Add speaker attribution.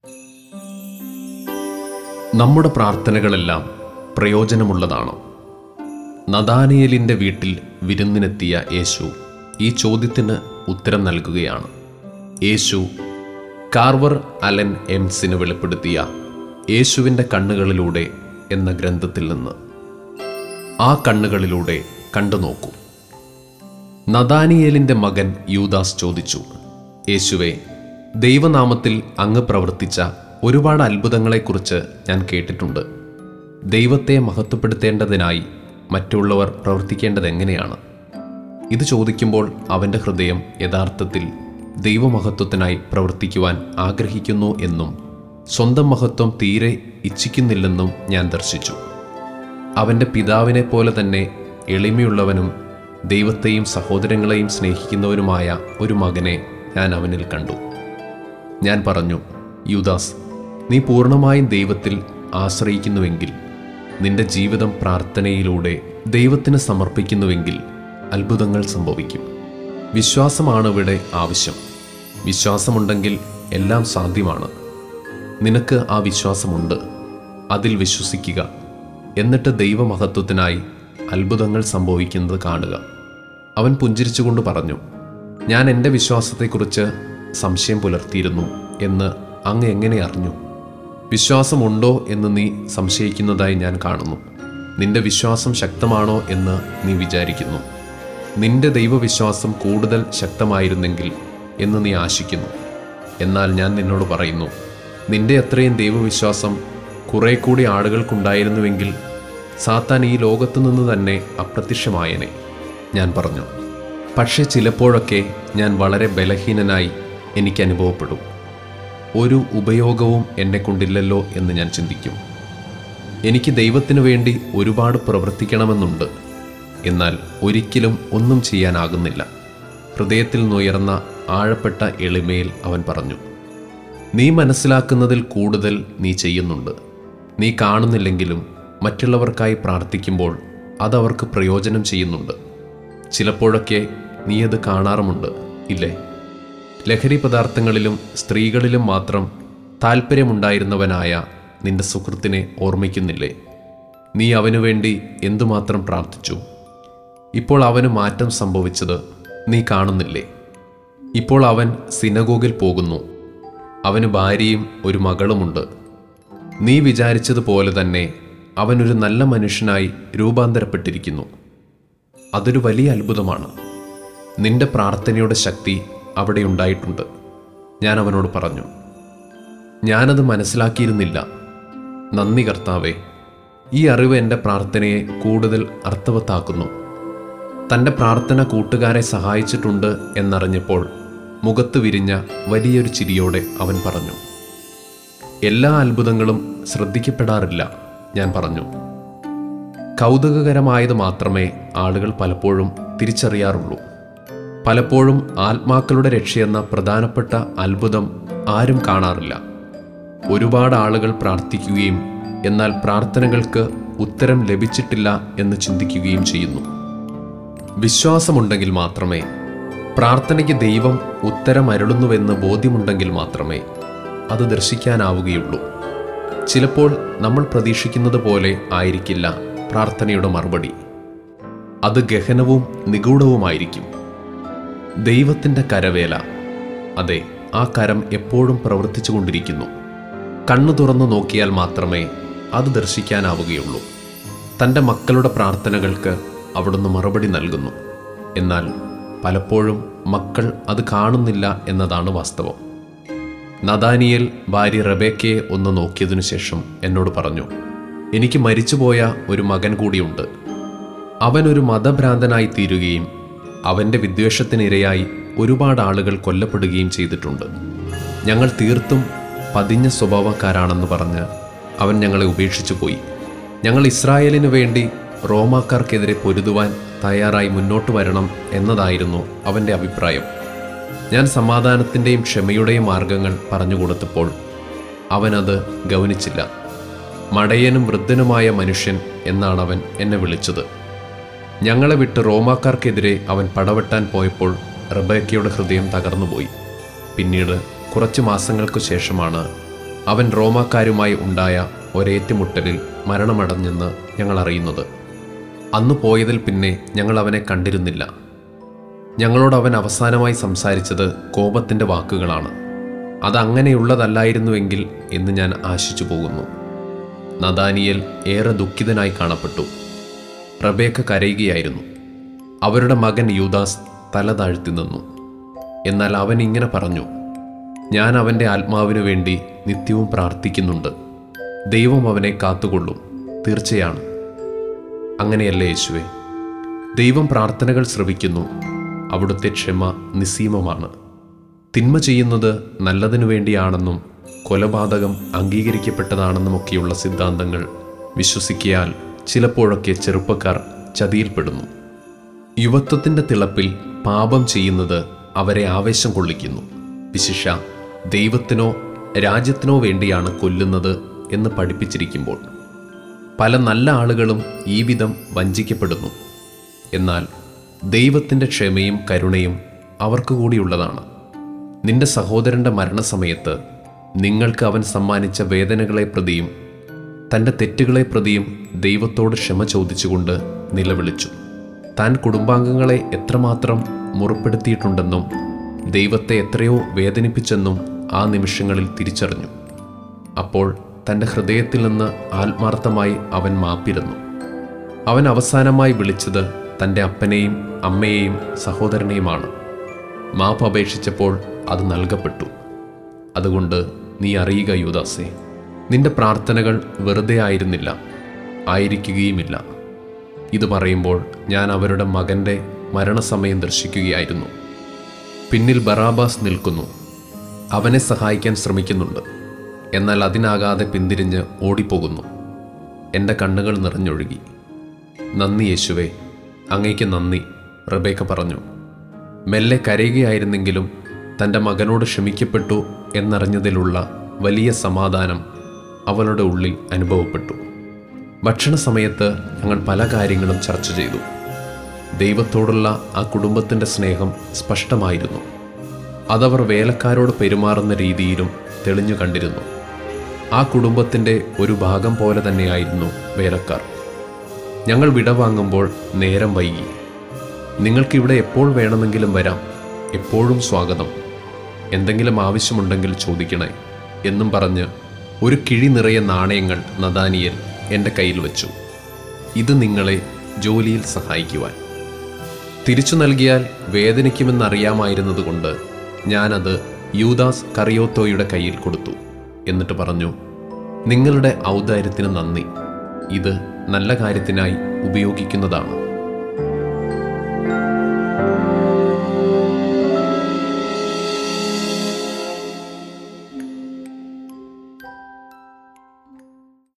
Speaker 1: നമ്മുടെ പ്രാർത്ഥനകളെല്ലാം പ്രയോജനമുള്ളതാണോ നദാനിയലിൻ്റെ വീട്ടിൽ വിരുന്നിനെത്തിയ യേശു ഈ ചോദ്യത്തിന് ഉത്തരം നൽകുകയാണ് യേശു കാർവർ അലൻ എംസിന് വെളിപ്പെടുത്തിയ യേശുവിൻ്റെ കണ്ണുകളിലൂടെ എന്ന ഗ്രന്ഥത്തിൽ നിന്ന് ആ കണ്ണുകളിലൂടെ കണ്ടു നോക്കൂ നദാനിയേലിൻ്റെ മകൻ യൂദാസ് ചോദിച്ചു യേശുവെ ദൈവനാമത്തിൽ അങ്ങ് പ്രവർത്തിച്ച ഒരുപാട് അത്ഭുതങ്ങളെക്കുറിച്ച് ഞാൻ കേട്ടിട്ടുണ്ട് ദൈവത്തെ മഹത്വപ്പെടുത്തേണ്ടതിനായി മറ്റുള്ളവർ പ്രവർത്തിക്കേണ്ടത് എങ്ങനെയാണ് ഇത് ചോദിക്കുമ്പോൾ അവൻ്റെ ഹൃദയം യഥാർത്ഥത്തിൽ ദൈവമഹത്വത്തിനായി പ്രവർത്തിക്കുവാൻ ആഗ്രഹിക്കുന്നു എന്നും സ്വന്തം മഹത്വം തീരെ ഇച്ഛിക്കുന്നില്ലെന്നും ഞാൻ ദർശിച്ചു അവൻ്റെ പിതാവിനെ പോലെ തന്നെ എളിമയുള്ളവനും ദൈവത്തെയും സഹോദരങ്ങളെയും സ്നേഹിക്കുന്നവനുമായ ഒരു മകനെ ഞാൻ അവനിൽ കണ്ടു ഞാൻ പറഞ്ഞു യുദാസ് നീ പൂർണ്ണമായും ദൈവത്തിൽ ആശ്രയിക്കുന്നുവെങ്കിൽ നിന്റെ ജീവിതം പ്രാർത്ഥനയിലൂടെ ദൈവത്തിന് സമർപ്പിക്കുന്നുവെങ്കിൽ അത്ഭുതങ്ങൾ സംഭവിക്കും വിശ്വാസമാണ് ഇവിടെ ആവശ്യം വിശ്വാസമുണ്ടെങ്കിൽ എല്ലാം സാധ്യമാണ് നിനക്ക് ആ വിശ്വാസമുണ്ട് അതിൽ വിശ്വസിക്കുക എന്നിട്ട് ദൈവമഹത്വത്തിനായി അത്ഭുതങ്ങൾ സംഭവിക്കുന്നത് കാണുക അവൻ പുഞ്ചിരിച്ചുകൊണ്ട് പറഞ്ഞു ഞാൻ എൻ്റെ വിശ്വാസത്തെക്കുറിച്ച് സംശയം പുലർത്തിയിരുന്നു എന്ന് അങ്ങ് എങ്ങനെ അറിഞ്ഞു വിശ്വാസമുണ്ടോ എന്ന് നീ സംശയിക്കുന്നതായി ഞാൻ കാണുന്നു നിന്റെ വിശ്വാസം ശക്തമാണോ എന്ന് നീ വിചാരിക്കുന്നു നിന്റെ ദൈവവിശ്വാസം കൂടുതൽ ശക്തമായിരുന്നെങ്കിൽ എന്ന് നീ ആശിക്കുന്നു എന്നാൽ ഞാൻ നിന്നോട് പറയുന്നു നിന്റെ അത്രയും ദൈവവിശ്വാസം കുറെ കൂടി ആളുകൾക്കുണ്ടായിരുന്നുവെങ്കിൽ സാത്താൻ ഈ ലോകത്തു നിന്ന് തന്നെ അപ്രത്യക്ഷമായനെ ഞാൻ പറഞ്ഞു പക്ഷേ ചിലപ്പോഴൊക്കെ ഞാൻ വളരെ ബലഹീനനായി എനിക്ക് അനുഭവപ്പെടും ഒരു ഉപയോഗവും എന്നെ കൊണ്ടില്ലല്ലോ എന്ന് ഞാൻ ചിന്തിക്കും എനിക്ക് ദൈവത്തിനു വേണ്ടി ഒരുപാട് പ്രവർത്തിക്കണമെന്നുണ്ട് എന്നാൽ ഒരിക്കലും ഒന്നും ചെയ്യാനാകുന്നില്ല ഹൃദയത്തിൽ നിന്നുയർന്ന ആഴപ്പെട്ട എളിമയിൽ അവൻ പറഞ്ഞു നീ മനസ്സിലാക്കുന്നതിൽ കൂടുതൽ നീ ചെയ്യുന്നുണ്ട് നീ കാണുന്നില്ലെങ്കിലും മറ്റുള്ളവർക്കായി പ്രാർത്ഥിക്കുമ്പോൾ അതവർക്ക് പ്രയോജനം ചെയ്യുന്നുണ്ട് ചിലപ്പോഴൊക്കെ നീ അത് കാണാറുമുണ്ട് ഇല്ലേ ലഹരി പദാർത്ഥങ്ങളിലും സ്ത്രീകളിലും മാത്രം താല്പര്യമുണ്ടായിരുന്നവനായ നിന്റെ സുഹൃത്തിനെ ഓർമ്മിക്കുന്നില്ലേ നീ അവനു വേണ്ടി എന്തുമാത്രം പ്രാർത്ഥിച്ചു ഇപ്പോൾ അവന് മാറ്റം സംഭവിച്ചത് നീ കാണുന്നില്ലേ ഇപ്പോൾ അവൻ സിനഗോഗിൽ പോകുന്നു അവന് ഭാര്യയും ഒരു മകളുമുണ്ട് നീ വിചാരിച്ചതുപോലെ തന്നെ അവനൊരു നല്ല മനുഷ്യനായി രൂപാന്തരപ്പെട്ടിരിക്കുന്നു അതൊരു വലിയ അത്ഭുതമാണ് നിന്റെ പ്രാർത്ഥനയുടെ ശക്തി അവിടെ ഉണ്ടായിട്ടുണ്ട് ഞാൻ അവനോട് പറഞ്ഞു ഞാനത് മനസ്സിലാക്കിയിരുന്നില്ല നന്ദി കർത്താവേ ഈ അറിവ് എൻ്റെ പ്രാർത്ഥനയെ കൂടുതൽ അർത്ഥവത്താക്കുന്നു തൻ്റെ പ്രാർത്ഥന കൂട്ടുകാരെ സഹായിച്ചിട്ടുണ്ട് എന്നറിഞ്ഞപ്പോൾ മുഖത്ത് വിരിഞ്ഞ വലിയൊരു ചിരിയോടെ അവൻ പറഞ്ഞു എല്ലാ അത്ഭുതങ്ങളും ശ്രദ്ധിക്കപ്പെടാറില്ല ഞാൻ പറഞ്ഞു കൗതുകകരമായത് മാത്രമേ ആളുകൾ പലപ്പോഴും തിരിച്ചറിയാറുള്ളൂ പലപ്പോഴും ആത്മാക്കളുടെ രക്ഷയെന്ന പ്രധാനപ്പെട്ട അത്ഭുതം ആരും കാണാറില്ല ഒരുപാട് ആളുകൾ പ്രാർത്ഥിക്കുകയും എന്നാൽ പ്രാർത്ഥനകൾക്ക് ഉത്തരം ലഭിച്ചിട്ടില്ല എന്ന് ചിന്തിക്കുകയും ചെയ്യുന്നു വിശ്വാസമുണ്ടെങ്കിൽ മാത്രമേ പ്രാർത്ഥനയ്ക്ക് ദൈവം ഉത്തരം അരുളുന്നുവെന്ന് ബോധ്യമുണ്ടെങ്കിൽ മാത്രമേ അത് ദർശിക്കാനാവുകയുള്ളൂ ചിലപ്പോൾ നമ്മൾ പ്രതീക്ഷിക്കുന്നത് പോലെ ആയിരിക്കില്ല പ്രാർത്ഥനയുടെ മറുപടി അത് ഗഹനവും നിഗൂഢവുമായിരിക്കും ദൈവത്തിൻ്റെ കരവേല അതെ ആ കരം എപ്പോഴും പ്രവർത്തിച്ചുകൊണ്ടിരിക്കുന്നു കണ്ണു തുറന്നു നോക്കിയാൽ മാത്രമേ അത് ദർശിക്കാനാവുകയുള്ളൂ തൻ്റെ മക്കളുടെ പ്രാർത്ഥനകൾക്ക് അവിടുന്ന് മറുപടി നൽകുന്നു എന്നാൽ പലപ്പോഴും മക്കൾ അത് കാണുന്നില്ല എന്നതാണ് വാസ്തവം നദാനിയൽ ഭാര്യ റബേക്കയെ ഒന്ന് നോക്കിയതിനു ശേഷം എന്നോട് പറഞ്ഞു എനിക്ക് മരിച്ചുപോയ ഒരു മകൻ കൂടിയുണ്ട് അവനൊരു മതഭ്രാന്തനായി തീരുകയും അവൻ്റെ വിദ്വേഷത്തിനിരയായി ഒരുപാട് ആളുകൾ കൊല്ലപ്പെടുകയും ചെയ്തിട്ടുണ്ട് ഞങ്ങൾ തീർത്തും പതിഞ്ഞ സ്വഭാവക്കാരാണെന്ന് പറഞ്ഞ് അവൻ ഞങ്ങളെ ഉപേക്ഷിച്ചു പോയി ഞങ്ങൾ ഇസ്രായേലിനു വേണ്ടി റോമാക്കാർക്കെതിരെ പൊരുതുവാൻ തയ്യാറായി മുന്നോട്ട് വരണം എന്നതായിരുന്നു അവൻ്റെ അഭിപ്രായം ഞാൻ സമാധാനത്തിൻ്റെയും ക്ഷമയുടെയും മാർഗങ്ങൾ പറഞ്ഞു കൊടുത്തപ്പോൾ അവനത് ഗൗനിച്ചില്ല മടയനും വൃദ്ധനുമായ മനുഷ്യൻ എന്നാണ് അവൻ എന്നെ വിളിച്ചത് ഞങ്ങളെ വിട്ട് റോമാക്കാർക്കെതിരെ അവൻ പടവെട്ടാൻ പോയപ്പോൾ റബേക്കയുടെ ഹൃദയം തകർന്നുപോയി പിന്നീട് കുറച്ച് മാസങ്ങൾക്ക് ശേഷമാണ് അവൻ റോമാക്കാരുമായി ഉണ്ടായ ഒരേറ്റുമുട്ടലിൽ മരണമടഞ്ഞെന്ന് ഞങ്ങൾ അറിയുന്നത് അന്ന് പോയതിൽ പിന്നെ ഞങ്ങൾ അവനെ കണ്ടിരുന്നില്ല ഞങ്ങളോട് അവൻ അവസാനമായി സംസാരിച്ചത് കോപത്തിൻ്റെ വാക്കുകളാണ് അതങ്ങനെയുള്ളതല്ലായിരുന്നുവെങ്കിൽ എന്ന് ഞാൻ ആശിച്ചു പോകുന്നു നദാനിയൽ ഏറെ ദുഃഖിതനായി കാണപ്പെട്ടു റബേക്ക കരയുകയായിരുന്നു അവരുടെ മകൻ യൂദാസ് തല താഴ്ത്തി നിന്നു എന്നാൽ അവൻ ഇങ്ങനെ പറഞ്ഞു ഞാൻ അവൻ്റെ ആത്മാവിനു വേണ്ടി നിത്യവും പ്രാർത്ഥിക്കുന്നുണ്ട് ദൈവം അവനെ കാത്തുകൊള്ളും തീർച്ചയാണ് അങ്ങനെയല്ലേ യേശുവേ ദൈവം പ്രാർത്ഥനകൾ ശ്രവിക്കുന്നു അവിടുത്തെ ക്ഷമ നിസ്സീമമാണ് തിന്മ ചെയ്യുന്നത് നല്ലതിനു വേണ്ടിയാണെന്നും കൊലപാതകം അംഗീകരിക്കപ്പെട്ടതാണെന്നുമൊക്കെയുള്ള സിദ്ധാന്തങ്ങൾ വിശ്വസിക്കിയാൽ ചിലപ്പോഴൊക്കെ ചെറുപ്പക്കാർ ചതിയിൽപ്പെടുന്നു യുവത്വത്തിൻ്റെ തിളപ്പിൽ പാപം ചെയ്യുന്നത് അവരെ ആവേശം കൊള്ളിക്കുന്നു വിശിഷ ദൈവത്തിനോ രാജ്യത്തിനോ വേണ്ടിയാണ് കൊല്ലുന്നത് എന്ന് പഠിപ്പിച്ചിരിക്കുമ്പോൾ പല നല്ല ആളുകളും ഈ വിധം വഞ്ചിക്കപ്പെടുന്നു എന്നാൽ ദൈവത്തിൻ്റെ ക്ഷമയും കരുണയും അവർക്ക് കൂടിയുള്ളതാണ് നിന്റെ സഹോദരൻ്റെ മരണസമയത്ത് നിങ്ങൾക്ക് അവൻ സമ്മാനിച്ച വേദനകളെ പ്രതിയും തൻ്റെ തെറ്റുകളെ പ്രതിയും ദൈവത്തോട് ക്ഷമ ചോദിച്ചുകൊണ്ട് നിലവിളിച്ചു താൻ കുടുംബാംഗങ്ങളെ എത്രമാത്രം മുറിപ്പെടുത്തിയിട്ടുണ്ടെന്നും ദൈവത്തെ എത്രയോ വേദനിപ്പിച്ചെന്നും ആ നിമിഷങ്ങളിൽ തിരിച്ചറിഞ്ഞു അപ്പോൾ തൻ്റെ ഹൃദയത്തിൽ നിന്ന് ആത്മാർത്ഥമായി അവൻ മാപ്പിരുന്നു അവൻ അവസാനമായി വിളിച്ചത് തൻ്റെ അപ്പനെയും അമ്മയെയും സഹോദരനെയുമാണ് മാപ്പ് അപേക്ഷിച്ചപ്പോൾ അത് നൽകപ്പെട്ടു അതുകൊണ്ട് നീ അറിയുക യൂദാസേ നിന്റെ പ്രാർത്ഥനകൾ വെറുതെ ആയിരുന്നില്ല ആയിരിക്കുകയുമില്ല ഇത് പറയുമ്പോൾ ഞാൻ അവരുടെ മകൻ്റെ മരണസമയം ദർശിക്കുകയായിരുന്നു പിന്നിൽ ബറാബാസ് നിൽക്കുന്നു അവനെ സഹായിക്കാൻ ശ്രമിക്കുന്നുണ്ട് എന്നാൽ അതിനാകാതെ പിന്തിരിഞ്ഞ് ഓടിപ്പോകുന്നു എൻ്റെ കണ്ണുകൾ നിറഞ്ഞൊഴുകി നന്ദി യേശുവേ അങ്ങേക്ക് നന്ദി റബേക്ക പറഞ്ഞു മെല്ലെ കരയുകയായിരുന്നെങ്കിലും തൻ്റെ മകനോട് ക്ഷമിക്കപ്പെട്ടു എന്നറിഞ്ഞതിലുള്ള വലിയ സമാധാനം അവളുടെ ഉള്ളിൽ അനുഭവപ്പെട്ടു ഭക്ഷണ സമയത്ത് ഞങ്ങൾ പല കാര്യങ്ങളും ചർച്ച ചെയ്തു ദൈവത്തോടുള്ള ആ കുടുംബത്തിൻ്റെ സ്നേഹം സ്പഷ്ടമായിരുന്നു അതവർ വേലക്കാരോട് പെരുമാറുന്ന രീതിയിലും തെളിഞ്ഞു കണ്ടിരുന്നു ആ കുടുംബത്തിൻ്റെ ഒരു ഭാഗം പോലെ തന്നെയായിരുന്നു വേലക്കാർ ഞങ്ങൾ വിടവാങ്ങുമ്പോൾ നേരം വൈകി നിങ്ങൾക്കിവിടെ എപ്പോൾ വേണമെങ്കിലും വരാം എപ്പോഴും സ്വാഗതം എന്തെങ്കിലും ആവശ്യമുണ്ടെങ്കിൽ ചോദിക്കണേ എന്നും പറഞ്ഞ് ഒരു കിഴി നിറയെ നാണയങ്ങൾ നദാനിയൽ എൻ്റെ കയ്യിൽ വെച്ചു ഇത് നിങ്ങളെ ജോലിയിൽ സഹായിക്കുവാൻ തിരിച്ചു നൽകിയാൽ വേദനിക്കുമെന്നറിയാമായിരുന്നതുകൊണ്ട് ഞാനത് യൂദാസ് കറിയോത്തോയുടെ കയ്യിൽ കൊടുത്തു എന്നിട്ട് പറഞ്ഞു നിങ്ങളുടെ ഔദാര്യത്തിന് നന്ദി ഇത് നല്ല കാര്യത്തിനായി ഉപയോഗിക്കുന്നതാണ്